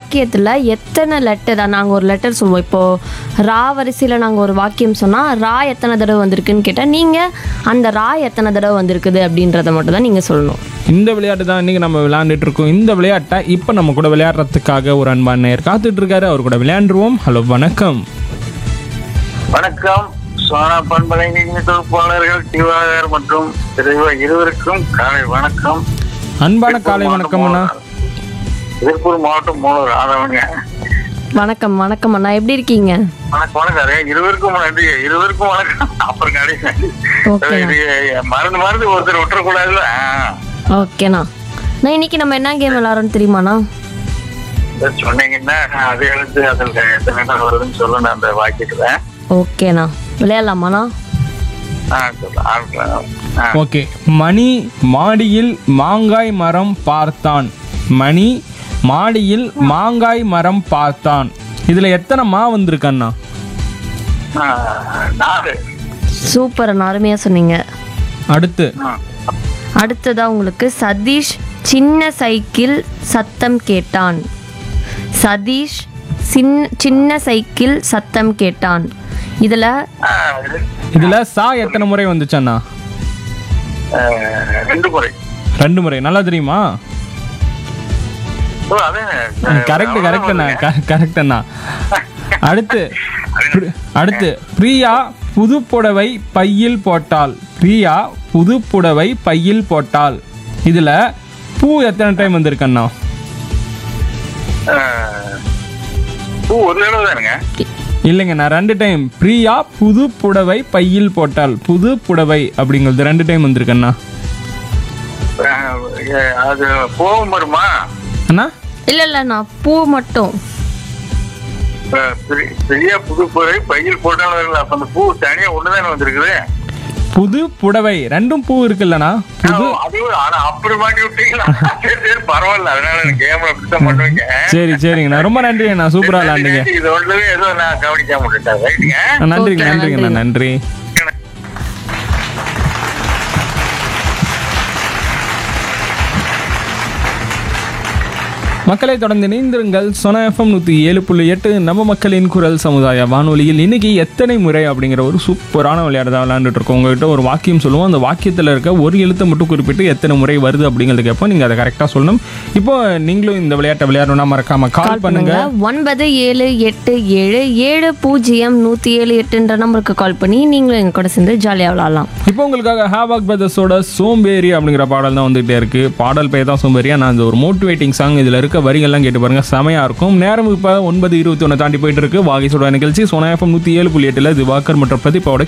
வாக்கியத்தில் எத்தனை லெட்டர் நாங்கள் ஒரு லெட்டர் சொல்லுவோம் இப்போது ரா வரிசையில் நாங்கள் ஒரு வாக்கியம் சொன்னால் ரா எத்தனை தடவை வந்திருக்குன்னு கேட்டால் நீங்கள் அந்த ரா எத்தனை தடவை வந்திருக்குது அப்படின்றத மட்டும் தான் நீங்கள் சொல்லணும் இந்த விளையாட்டு தான் இன்றைக்கி நம்ம விளையாண்டுட்டு இருக்கோம் இந்த விளையாட்டை இப்போ நம்ம கூட விளையாடுறதுக்காக ஒரு அன்பான நேர் காத்துட்டு இருக்காரு அவர் கூட விளையாண்டுருவோம் ஹலோ வணக்கம் வணக்கம் சோனா பண்பலை நிகழ்ச்சி தொகுப்பாளர்கள் திவாகர் மற்றும் திரைவா இருவருக்கும் காலை வணக்கம் அன்பான காலை வணக்கம் அண்ணா திருப்பூர் மாவட்டம் மூலூர் ஆதவங்க வணக்கம் வணக்கம் அண்ணா எப்படி இருக்கீங்க வணக்கம் வணக்கம் அதே இருவருக்கும் நன்றி இருவருக்கும் வணக்கம் அப்புறம் கடைசி Okay. இது மறந்து மறந்து ஒருத்தர் விட்டுறக்கூடாதுல்ல ஆ. ஓகேண்ணா நான் இன்னைக்கு நம்ம என்ன கேம் விளாட்றோன்னு தெரியுமாண்ணா இதை சொன்னீங்கன்னா நான் அதை எழுத்து அதில் எத்தனை நேரம் வருதுன்னு சொல்லணும் அந்த வாக்கியத்துல ஓகேண்ணா விளையாடலாமாண்ணா ஆ சொல்ல ஆரம்பிக்கலாம் ஆ ஓகே மணி மாடியில் மாங்காய் மரம் பார்த்தான் மணி மாடியில் மாங்காய் மரம் பார்த்தான் இதில் எத்தனை மா வந்திருக்கண்ணா ஆ, நாலு சூப்பர் அண்ணா அருமையாக சொன்னீங்க அடுத்து ஆ. அடுத்ததா உங்களுக்கு சதீஷ் சின்ன சைக்கிள் சத்தம் கேட்டான் சதீஷ் சின்ன சின்ன சைக்கிள் சத்தம் கேட்டான் இதில் ஆ, இது, இதில் சா எத்தனை முறை வந்துச்சண்ணா ஆ, ரெண்டு முறை ரெண்டு முறை நல்லா தெரியுமா ஓ அதே கரெக்ட் கரெக்ட் அண்ணா கரெக்ட் அண்ணா அடுத்து பிரி- அடுத்து பிரியா புது புடவை பையில் போட்டாள் பிரியா புது புடவை பையில் போட்டாள் இதுல பூ எத்தனை டைம் வந்திருக்கண்ணா ஆஹ், பூ ஒரு தடவை தானுங்க இல்லைங்க நான் ரெண்டு டைம் பிரியா புது புடவை பையில் போட்டாள் புது புடவை அப்படிங்கிறது ரெண்டு டைம் வந்திருக்கண்ணா ஆஹ், ஏ- அது போகும் வருமா அண்ணா இல்லை இல்லைண்ணா பூ மட்டும் ஆஹ், பெரிய- பெரிய புது புடவை பையில் போட்டாலும் வரல அப்ப அந்த பூ தனியா ஒண்ணுதானே வந்திருக்குது புது புடவை ரெண்டும் பூ இருக்குல்லண்ணா புது ஆஹ், அது ஆனா அப்படி மாட்டி விட்டீங்களா சரி சரி பரவாயில்ல அதனால எனக்கு கேம்ல அப்படித்தான் பண்ணுவீங்க சரி சரிங்கண்ணா ரொம்ப நன்றி அண்ணா சூப்பரா விளாண்டுங்க இது ஒன்றுமே ஏதோ நான் கவனிக்காம விட்டுட்டேன் ரைட்டுங்க நன்றிங்க Okay, நன்றிங்கண்ணா நன்றி மக்களை தொடர்ந்து இணைந்திருங்கள் சொன எஃப்எம் நூற்றி ஏழு புள்ளி எட்டு நம்ம மக்களின் குரல் சமுதாய வானொலியில் இன்னைக்கு எத்தனை முறை அப்படிங்கிற ஒரு சூப்பரான விளையாட்டு தான் விளையாண்டுட்டு இருக்கோம் உங்ககிட்ட ஒரு வாக்கியம் சொல்லுவோம் அந்த வாக்கியத்தில் இருக்க ஒரு எழுத்தை மட்டும் குறிப்பிட்டு எத்தனை முறை வருது அப்படிங்கிறது கேட்போம் நீங்கள் அதை கரெக்டாக சொல்லணும் இப்போ நீங்களும் இந்த விளையாட்டை விளையாடணும்னா மறக்காம கால் பண்ணுங்க ஒன்பது ஏழு எட்டு ஏழு ஏழு பூஜ்ஜியம் நூற்றி ஏழு எட்டுன்ற நம்பருக்கு கால் பண்ணி நீங்களும் எங்கள் கூட சேர்ந்து ஜாலியாக விளாட்லாம் இப்போ உங்களுக்காக ஹேவாக் பிரதர்ஸோட சோம்பேறி அப்படிங்கிற பாடல் தான் வந்துகிட்டே இருக்கு பாடல் பெயர் தான் சோம்பேறி ஆனால் அந்த ஒரு மோட்டிவேட்டிங் சாங் இதில் இருக்க வரிகள்லாம் கேட்டு பாருங்க செமையா இருக்கும் நேரம் இப்போ ஒன்பது இருபத்தி ஒன்று தாண்டி போயிட்டு இருக்கு வாகை சொல்ற நிகழ்ச்சி சோனா எஃப்எம் நூற்றி ஏழு புள்ளி எட்டில் திவாகர் மற்றும் பிரதீபாவோட